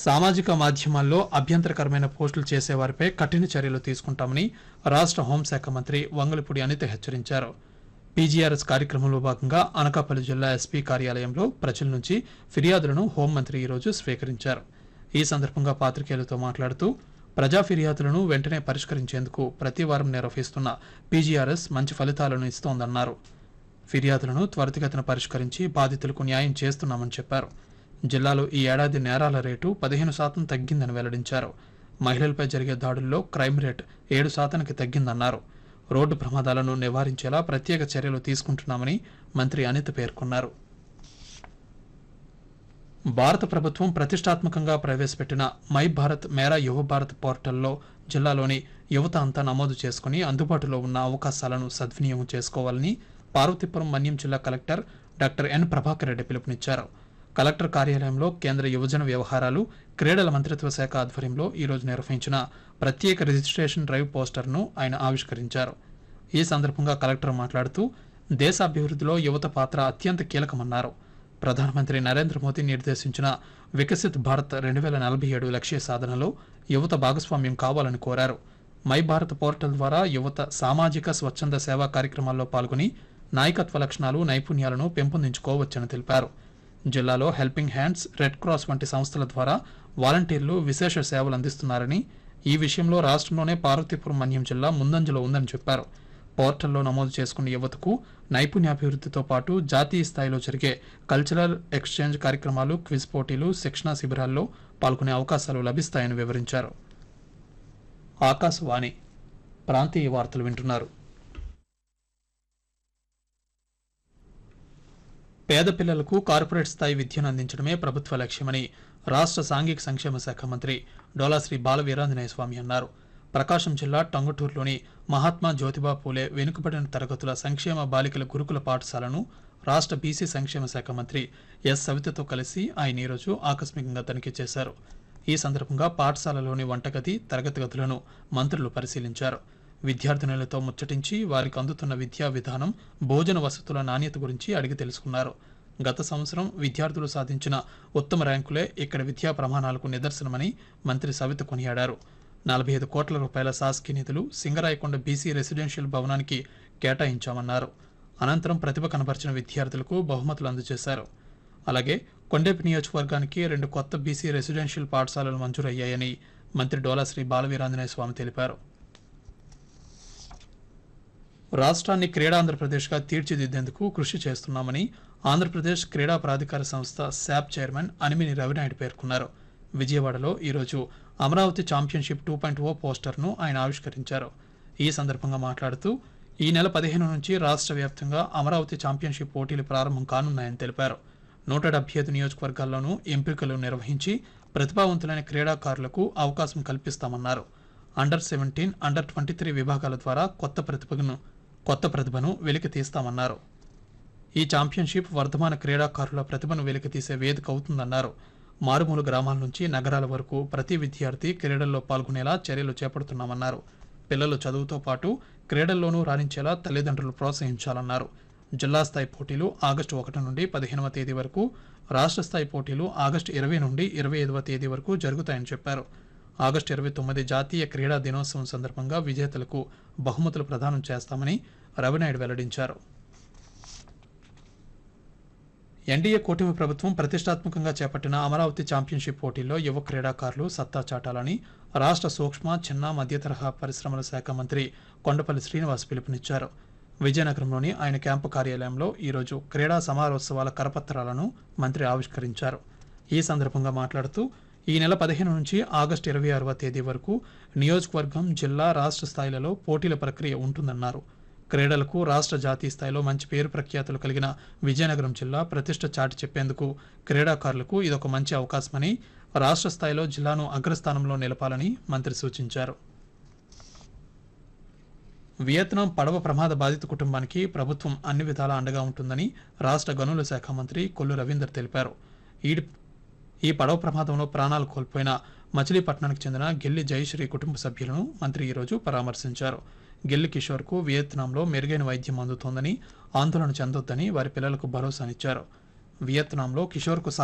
సామాజిక మాధ్యమాల్లో అభ్యంతరకరమైన పోస్టులు చేసేవారిపై కఠిన చర్యలు తీసుకుంటామని రాష్ట్ర హోంశాఖ మంత్రి వంగలపూడి అనిత హెచ్చరించారు పీజీఆర్ఎస్ కార్యక్రమంలో భాగంగా అనకాపల్లి జిల్లా ఎస్పీ కార్యాలయంలో ప్రజల నుంచి ఫిర్యాదులను హోంమంత్రి ఈరోజు స్వీకరించారు ఈ సందర్భంగా పాత్రికేయులతో మాట్లాడుతూ ప్రజా ఫిర్యాదులను వెంటనే పరిష్కరించేందుకు ప్రతి వారం నిర్వహిస్తున్న పీజీఆర్ఎస్ మంచి ఫలితాలను ఇస్తోందన్నారు ఫిర్యాదులను త్వరితగతిన పరిష్కరించి బాధితులకు న్యాయం చేస్తున్నామని చెప్పారు జిల్లాలో ఈ ఏడాది నేరాల రేటు పదిహేను శాతం తగ్గిందని వెల్లడించారు మహిళలపై జరిగే దాడుల్లో క్రైమ్ రేట్ ఏడు శాతానికి తగ్గిందన్నారు రోడ్డు ప్రమాదాలను నివారించేలా ప్రత్యేక చర్యలు తీసుకుంటున్నామని మంత్రి అనిత పేర్కొన్నారు భారత ప్రభుత్వం ప్రతిష్టాత్మకంగా ప్రవేశపెట్టిన మై భారత్ మేరా యువ భారత్ పోర్టల్లో జిల్లాలోని యువత అంతా నమోదు చేసుకుని అందుబాటులో ఉన్న అవకాశాలను సద్వినియోగం చేసుకోవాలని పార్వతీపురం మన్యం జిల్లా collector doctor N Prabhakar Reddy పిలుపునిచ్చారు కలెక్టర్ కార్యాలయంలో కేంద్ర యువజన వ్యవహారాలు క్రీడల మంత్రిత్వ శాఖ ఆధ్వర్యంలో ఈరోజు నిర్వహించిన ప్రత్యేక రిజిస్ట్రేషన్ డ్రైవ్ పోస్టర్ను ఆయన ఆవిష్కరించారు ఈ సందర్భంగా కలెక్టర్ మాట్లాడుతూ దేశ అభివృద్ధిలో యువత పాత్ర అత్యంత కీలకమన్నారు ప్రధానమంత్రి నరేంద్ర మోదీ నిర్దేశించిన వికసిత్ భారత్ రెండు వేల నలభై ఏడు లక్ష్య సాధనలో యువత భాగస్వామ్యం కావాలని కోరారు మై భారత్ పోర్టల్ ద్వారా యువత సామాజిక స్వచ్ఛంద సేవా కార్యక్రమాల్లో పాల్గొని నాయకత్వ లక్షణాలు నైపుణ్యాలను పెంపొందించుకోవచ్చని తెలిపారు జిల్లాలో హెల్పింగ్ హ్యాండ్స్ రెడ్ క్రాస్ వంటి సంస్థల ద్వారా వాలంటీర్లు విశేష సేవలు అందిస్తున్నారని ఈ విషయంలో రాష్ట్రంలోనే పార్వతీపురం మన్యం జిల్లా ముందంజలో ఉందని చెప్పారు పోర్టల్లో నమోదు చేసుకున్న యువతకు నైపుణ్యాభివృద్ధితో పాటు జాతీయ స్థాయిలో జరిగే కల్చరల్ ఎక్స్చేంజ్ కార్యక్రమాలు క్విజ్ పోటీలు శిక్షణా శిబిరాల్లో పాల్గొనే అవకాశాలు లభిస్తాయని వివరించారు ఆకాశవాణి ప్రాంతీయ వార్తలు వింటున్నారు పేద పిల్లలకు కార్పొరేట్ స్థాయి విద్యను అందించడమే ప్రభుత్వ లక్ష్యమని రాష్ట్ర సాంఘిక సంక్షేమ శాఖ మంత్రి డోలాశ్రీ బాల వీరాంజనేయ స్వామి అన్నారు ప్రకాశం జిల్లా టంగుటూరులోని మహాత్మా జ్యోతిబా పూలే వెనుకబడిన తరగతుల సంక్షేమ బాలికల గురుకుల పాఠశాలను రాష్ట్ర బీసీ సంక్షేమ శాఖ మంత్రి ఎస్ సవితతో కలిసి ఆయన ఈరోజు ఆకస్మికంగా తనిఖీ చేశారు ఈ సందర్భంగా పాఠశాలలోని వంటగది తరగతి గదులను మంత్రులు పరిశీలించారు విద్యార్థినులతో ముచ్చటించి వారికి అందుతున్న విద్యా విధానం భోజన వసతుల నాణ్యత గురించి అడిగి తెలుసుకున్నారు గత సంవత్సరం విద్యార్థులు సాధించిన ఉత్తమ ర్యాంకులే ఇక్కడ విద్యా ప్రమాణాలకు నిదర్శనమని మంత్రి సవిత కొనియాడారు నలభై ఐదు కోట్ల రూపాయల శాసకీ నిధులు సింగరాయకొండ బీసీ రెసిడెన్షియల్ భవనానికి కేటాయించామన్నారు అనంతరం ప్రతిభ కనబరిచిన విద్యార్థులకు బహుమతులు అందజేశారు అలాగే కొండేపి నియోజకవర్గానికి రెండు కొత్త బీసీ రెసిడెన్షియల్ పాఠశాలలు మంజూరయ్యాయని మంత్రి డోలాశ్రీ బాలవీరాంజనేయ స్వామి తెలిపారు రాష్ట్రాన్ని క్రీడాంధ్రప్రదేశ్గా తీర్చిదిద్దేందుకు కృషి చేస్తున్నామని ఆంధ్రప్రదేశ్ క్రీడా ప్రాధికార సంస్థ శాప్ చైర్మన్ అనిమిని రవినాయుడు పేర్కొన్నారు విజయవాడలో ఈరోజు Amaravati championship two point O పోస్టర్ను ఆయన ఆవిష్కరించారు ఈ సందర్భంగా మాట్లాడుతూ ఈ నెల పదిహేను నుంచి రాష్ట్ర వ్యాప్తంగా అమరావతి ఛాంపియన్షిప్ పోటీలు ప్రారంభం కానున్నాయని తెలిపారు నూట డెబ్బై ఐదు నియోజకవర్గాల్లోనూ ఎంపికలు నిర్వహించి ప్రతిభావంతులైన క్రీడాకారులకు అవకాశం కల్పిస్తామన్నారు under seventeen under twenty three విభాగాల ద్వారా కొత్త ప్రతిభను కొత్త ప్రతిభను వెలికి తీస్తామన్నారు ఈ ఛాంపియన్షిప్ వర్ధమాన క్రీడాకారుల ప్రతిభను వెలికితీసే వేదిక అవుతుందన్నారు మారుమూల గ్రామాల నుంచి నగరాల వరకు ప్రతి విద్యార్థి క్రీడల్లో పాల్గొనేలా చర్యలు చేపడుతున్నామన్నారు పిల్లలు చదువుతో పాటు క్రీడల్లోనూ రాణించేలా తల్లిదండ్రులు ప్రోత్సహించాలన్నారు జిల్లా స్థాయి పోటీలు ఆగస్టు ఒకటి నుండి పదిహేనవ తేదీ వరకు రాష్ట్ర స్థాయి పోటీలు ఆగస్టు ఇరవై నుండి ఇరవై ఐదవ తేదీ వరకు జరుగుతాయని చెప్పారు ఆగస్టు ఇరవై తొమ్మిది జాతీయ క్రీడా దినోత్సవం సందర్భంగా విజేతలకు బహుమతులు ప్రదానం చేస్తామని రవినాయుడు వెల్లడించారు ఎన్డీఏ కూటమి ప్రభుత్వం ప్రతిష్టాత్మకంగా చేపట్టిన అమరావతి ఛాంపియన్షిప్ పోటీల్లో యువ క్రీడాకారులు సత్తా చాటాలని రాష్ట్ర సూక్ష్మ చిన్న మధ్య తరహా పరిశ్రమల శాఖ మంత్రి కొండపల్లి శ్రీనివాస్ పిలుపునిచ్చారు విజయనగరంలోని ఆయన క్యాంపు కార్యాలయంలో ఈరోజు క్రీడా సమారోత్సవాల కరపత్రాలను మంత్రి ఆవిష్కరించారు ఈ సందర్భంగా మాట్లాడుతూ ఈ నెల పదిహేను నుంచి ఆగస్టు ఇరవై ఆరవ తేదీ వరకు నియోజకవర్గం జిల్లా రాష్ట్ర స్థాయిలలో పోటీల ప్రక్రియ ఉంటుందన్నారు క్రీడలకు రాష్ట్ర జాతీయ స్థాయిలో మంచి పేరు ప్రఖ్యాతులు కలిగిన విజయనగరం జిల్లా ప్రతిష్ట చాటి చెప్పేందుకు క్రీడాకారులకు ఇదొక మంచి అవకాశమని రాష్ట్ర స్థాయిలో జిల్లాను అగ్రస్థానంలో నిలపాలని మంత్రి సూచించారు వియత్నాం పడవ ప్రమాద బాధిత కుటుంబానికి ప్రభుత్వం అన్ని విధాలా అండగా ఉంటుందని రాష్ట్ర గనుల శాఖ మంత్రి కొల్లు రవీందర్ తెలిపారు ఈ ఈ పడవ ప్రమాదంలో ప్రాణాలు కోల్పోయిన మచిలీపట్నానికి చెందిన గిల్లి జయశ్రీ కుటుంబ సభ్యులను మంత్రి ఈరోజు పరామర్శించారు గిల్లి కిషోర్కు వియత్నాంలో మెరుగైన వైద్యం అందుతోందని ఆందోళన చెందొద్దని వారి పిల్లలకు భరోసానిచ్చారు వియత్నాంలో కిషోర్కు